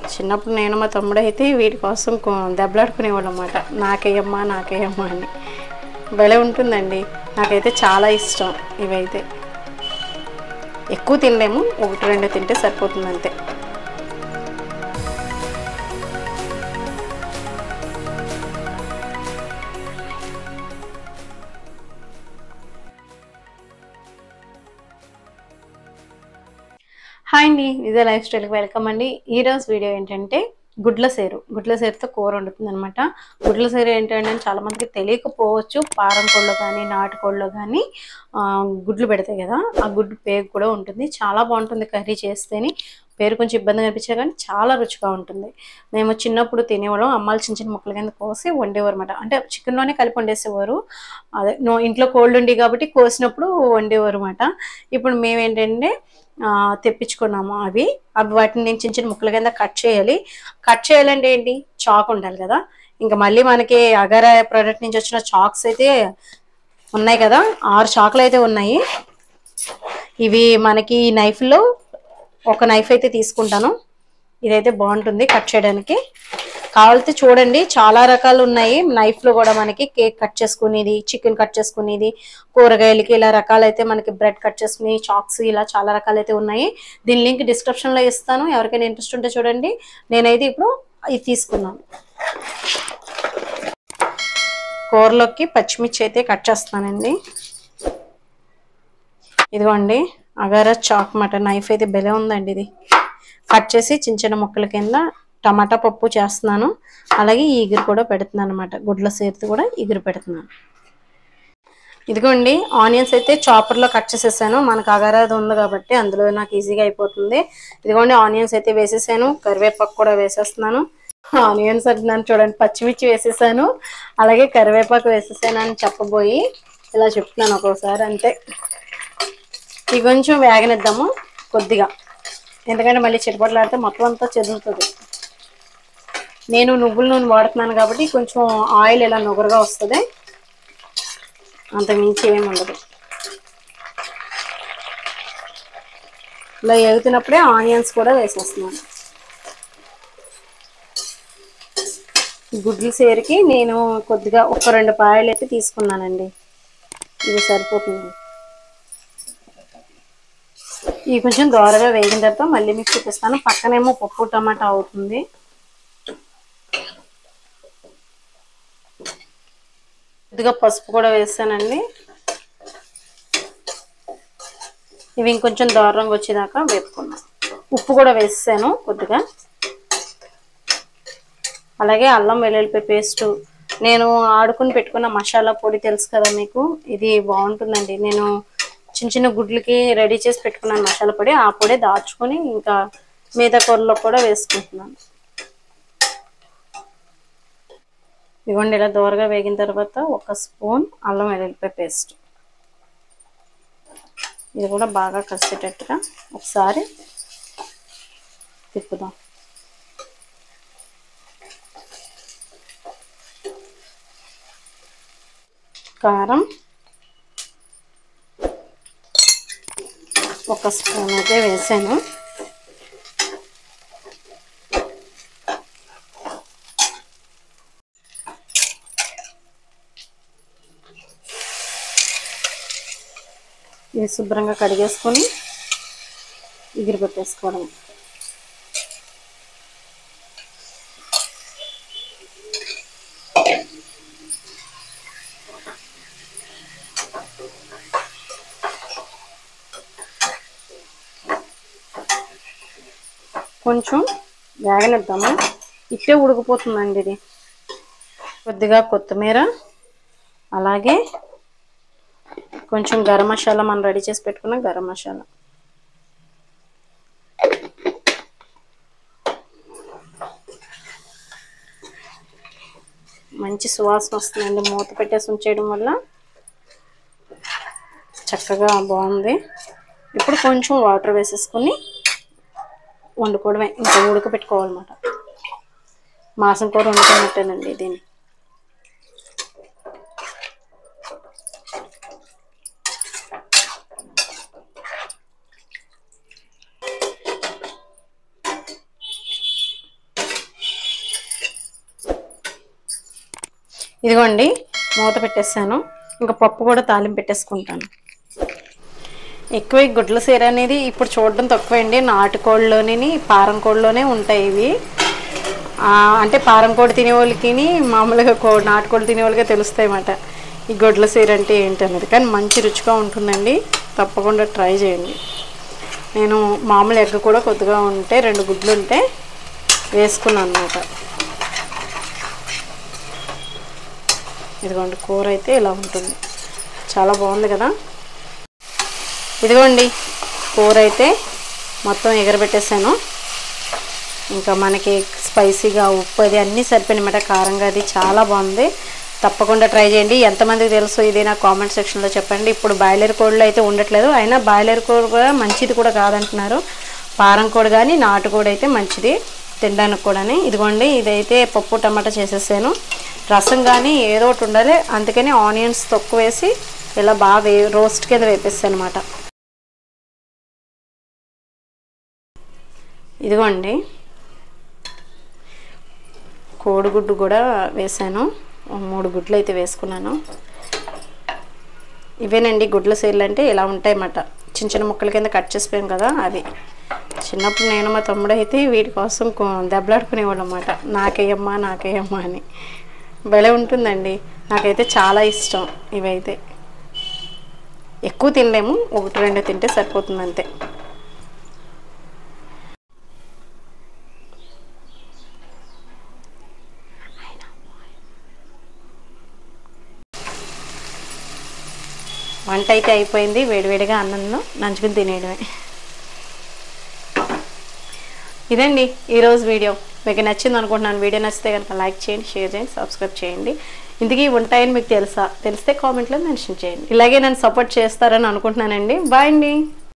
చిన్నప్పుడు నేను మా తమ్ముడు అయితే వీటి కోసం కొ- దెబ్బలాడుకునేవాళ్ళం అన్నమాట నాకేయమ్మా నాకేయమ్మా అని భలే ఉంటుందండి నాకైతే చాలా ఇష్టం ఇవైతే ఎక్కువ తినలేము ఒకటి రెండు తింటే సరిపోతుంది అంతే హాయ్ అండి ఇదే లైఫ్ స్టైల్కి వెల్కమ్ అండి ఈరోజు వీడియో ఏంటంటే గుడ్ల సేరు గుడ్ల సేరుతో కూర వండుతుంది అనమాట గుడ్ల సేరు ఏంటంటే చాలా మందికి తెలియకపోవచ్చు పారం కోళ్ళు కానీ నాటుకోళ్ళు కానీ ఆ, గుడ్లు పెడతాయి కదా ఆ గుడ్డు పేరు కూడా ఉంటుంది చాలా బాగుంటుంది కర్రీ చేస్తేనే పేరు కొంచెం ఇబ్బందిగా అనిపించే కానీ చాలా రుచిగా ఉంటుంది మేము చిన్నప్పుడు తినేవాళ్ళం అమ్మాలు చిన్న చిన్న ముక్కల కింద కోసి వండేవారు అనమాట అంటే చికెన్లోనే కలిపి వండేసేవారు అదే నో ఇంట్లో కోల్డ్ ఉండి కాబట్టి కోసినప్పుడు వండేవారు అనమాట ఇప్పుడు మేమేంటంటే ఆ, తెప్పించుకున్నాము అవి అవి వాటిని నేను చిన్న చిన్న ముక్కల కింద కట్ చేయాలి కట్ చేయాలంటే ఏంటి చాక్ ఉండాలి కదా ఇంకా మళ్ళీ మనకి అగరా ప్రోడక్ట్ నుంచి వచ్చిన చాక్స్ అయితే ఉన్నాయి కదా ఆరు చాకులు అయితే ఉన్నాయి ఇవి మనకి ఈ నైఫ్లో ఒక నైఫ్ అయితే తీసుకుంటాను ఇదైతే బాగుంటుంది కట్ చేయడానికి కావాలితే చూడండి చాలా రకాలు ఉన్నాయి నైఫ్ లో కూడా మనకి కేక్ కట్ చేసుకునేది చికెన్ కట్ చేసుకునేది కూరగాయలకి ఇలా రకాలైతే మనకి బ్రెడ్ కట్ చేసుకుని చాక్స్ ఇలా చాలా రకాలైతే ఉన్నాయి దీని లింక్ డిస్క్రిప్షన్ లో ఇస్తాను ఎవరికైనా ఇంట్రెస్ట్ ఉంటే చూడండి నేనైతే ఇప్పుడు ఇది తీసుకున్నాను కూరలోకి పచ్చిమిర్చి అయితే కట్ చేస్తానండి ఇదిగోండి అగారా చాక్ మాట నైఫ్ అయితే బెలే ఉందండి ఇది కట్ చేసి చిన్న చిన్న ముక్కల కింద టమాటా పప్పు చేస్తున్నాను అలాగే ఈ ఇగురు కూడా పెడుతున్నాను అనమాట గుడ్ల సేరుతో కూడా ఇగురు పెడుతున్నాను ఇదిగోండి ఆనియన్స్ అయితే చాపర్లో కట్ చేసేసాను మనకు అగారాది ఉంది కాబట్టి అందులో నాకు ఈజీగా అయిపోతుంది ఇదిగోండి ఆనియన్స్ అయితే వేసేసాను కరివేపాకు కూడా వేసేస్తున్నాను ఆనియన్స్ అంటున్నాను చూడండి పచ్చిమిర్చి వేసేసాను అలాగే కరివేపాకు వేసేసాను అని చెప్పబోయి ఇలా చెప్తున్నాను ఒక్కోసారి అంతే ఇవి కొంచెం వేగనిద్దాము కొద్దిగా ఎందుకంటే మళ్ళీ చిటపట్లాడితే మొత్తం అంతా చెదురుతుంది నేను నువ్వుల నూనె వాడుతున్నాను కాబట్టి కొంచెం ఆయిల్ ఇలా నుగరుగా వస్తుంది అంత మించి ఏమి ఉండదు ఇలా ఎగుతున్నప్పుడే ఆనియన్స్ కూడా వేసేస్తున్నాను గుడ్లు సేరికి నేను కొద్దిగా ఒక రెండు పాయలు అయితే తీసుకున్నానండి ఇది సరిపోతుంది ఇవి కొంచెం దోరగా వేగిన తర్వాత మళ్ళీ మీకు చూపిస్తాను పక్కనేమో పప్పు టమాటా అవుతుంది కొద్దిగా పసుపు కూడా వేసానండి ఇవి ఇంకొంచెం దూరంగా వచ్చేదాకా వేపుకున్నాం ఉప్పు కూడా వేసాను కొద్దిగా అలాగే అల్లం వెల్లుల్లిపాయ పేస్ట్ నేను ఆడుకుని పెట్టుకున్న మసాలా పొడి తెలుసు కదా మీకు ఇది బాగుంటుందండి నేను చిన్న చిన్న గుడ్లకి రెడీ చేసి పెట్టుకున్నాను మసాలా పొడి ఆ పొడి దాచుకొని ఇంకా మిగతా కూరలో కూడా వేసుకుంటున్నాను ఇవ్వండి ఇలా దోరగా వేగిన తర్వాత ఒక స్పూన్ అల్లం వెల్లుల్లిపాయ పేస్ట్ ఇది కూడా బాగా కలిసేటట్టుగా ఒకసారి తిప్పుదాం కారం ఒక స్పూన్ అయితే వేసాను ఇది శుభ్రంగా కడిగేసుకొని ఎగిరి పెట్టేసుకోవడం కొంచెం వేగనిద్దాము ఇట్టే ఉడికిపోతుందండి ఇది కొద్దిగా కొత్తిమీర అలాగే కొంచెం గరం మసాలా మనం రెడీ చేసి పెట్టుకున్న గరం మసాలా మంచి సువాసన వస్తుందండి మూత పెట్టేసి ఉంచేయడం వల్ల చక్కగా బాగుంది ఇప్పుడు కొంచెం వాటర్ వేసేసుకొని వండుకోవడమే ఇంకా ఉడకపెట్టుకోవాలన్నమాట మాసం కూర వండుకున్నట్టేనండి దీన్ని ఇదిగోండి మూత పెట్టేస్తాను ఇంకా పప్పు కూడా తాలింపు పెట్టేసుకుంటాను ఎక్కువ ఈ గుడ్ల సీర అనేది ఇప్పుడు చూడడం తక్కువండి నాటుకోళ్ళలోని పారం కోళ్ళలోనే ఉంటాయి ఇవి ఆ, అంటే పారం కోడి తినే వాళ్ళకి మామూలుగా కో నాటుకోడి తినే వాళ్ళకే తెలుస్తాయి అన్నమాట ఈ గొడ్ల సీర అంటే ఏంటి అనేది కానీ మంచి రుచిగా ఉంటుందండి తప్పకుండా ట్రై చేయండి నేను మామూలు ఎగ్ కూడా కొద్దిగా ఉంటే రెండు గుడ్లు ఉంటే వేసుకున్నాను అనమాట ఇదిగోండి కూర అయితే ఇలా ఉంటుంది చాలా బాగుంది కదా ఇదిగోండి కూర అయితే మొత్తం ఎగరబెట్టేసాను ఇంకా మనకి స్పైసీగా ఉప్పు అది అన్నీ సరిపోయినమాట కారంగా అది చాలా బాగుంది తప్పకుండా ట్రై చేయండి ఎంతమందికి తెలుసు ఇది నా కామెంట్ సెక్షన్లో చెప్పండి ఇప్పుడు బాయిలర్ కోళ్ళు అయితే ఉండట్లేదు అయినా బాయిలర్ కోడి కూడా మంచిది కూడా కాదంటున్నారు పారం కోడి కానీ నాటుకోడి అయితే మంచిది తినడానికి కూడాని ఇదిగోండి ఇదైతే పప్పు టమాటా చేసేసాను రసం కానీ ఏదో ఒకటి ఉండాలి అందుకని ఆనియన్స్ తక్కువ వేసి ఇలా బాగా వే రోస్ట్ కింద వేపేస్తాను అనమాట ఇదిగోండి కోడిగుడ్డు కూడా వేసాను ఓ మూడు గుడ్లు అయితే వేసుకున్నాను ఇవేనండి గుడ్ల సీరలు అంటే ఇలా ఉంటాయన్నమాట చిన్న చిన్న ముక్కల కింద కట్ చేసిపోయాం కదా అవి చిన్నప్పుడు నేను మా తమ్ముడు అయితే వీటి కోసం కొ- దెబ్బలాడుకునేవాడు అనమాట నాకేయమ్మా నాకేయమ్మా అని భలే ఉంటుందండి నాకైతే చాలా ఇష్టం ఇవైతే ఎక్కువ తినలేము ఒకటి రెండు తింటే సరిపోతుంది అంతే వంట అయితే అయిపోయింది వేడివేడిగా అన్నంలో నంచుకుని తినేయడమే ఇదండి ఈరోజు వీడియో మీకు నచ్చింది అనుకుంటున్నాను వీడియో నచ్చితే కనుక లైక్ చేయండి షేర్ చేయండి సబ్స్క్రైబ్ చేయండి ఇంతకీ ఉంటాయని మీకు తెలుసా తెలిస్తే కామెంట్లో మెన్షన్ చేయండి ఇలాగే నన్ను సపోర్ట్ చేస్తారని అనుకుంటున్నానండి బాయ్ అండి